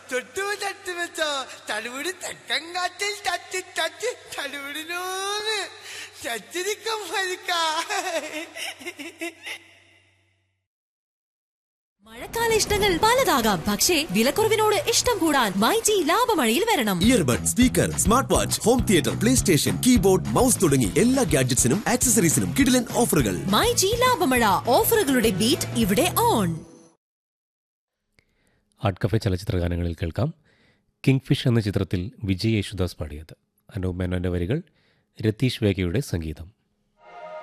തൊട്ടു തട്ട് വെച്ചോ തടുപിടി തെക്കൻ കാറ്റിൽ തട്ടി തട്ടി തടുപിടിനോന്ന് ചച്ചിരിക്കം മരിക്ക മഴക്കാല ഇഷ്ടങ്ങൾ പലതാകാം പക്ഷേ വിലക്കുറവിനോട് ഇഷ്ടം കൂടാൻ മൈജി ലാഭമഴയിൽ വരണം earbud speaker smart watch home theatre play station keyboard mouse തുടങ്ങി എല്ലാ ഗാഡ്ജറ്റ്സിനും ആക്സസറീസിനും കിടിലൻ ഓഫറുകൾ മൈജി ലാഭമഴ ഓഫറുകളുടെ ബീറ്റ് ഇവിടെ ഓൺ ആർട്ട് കഫേ ചലച്ചിത്ര ഗാനങ്ങളിൽ കേൾക്കാം കിങ് ഫിഷ് എന്ന ചിത്രത്തിൽ വിജയ് യേശുദാസ് പാടിയത് അനൂപ് മേനോന്റെ വരികൾ രതീഷ് വേഗയുടെ സംഗീതം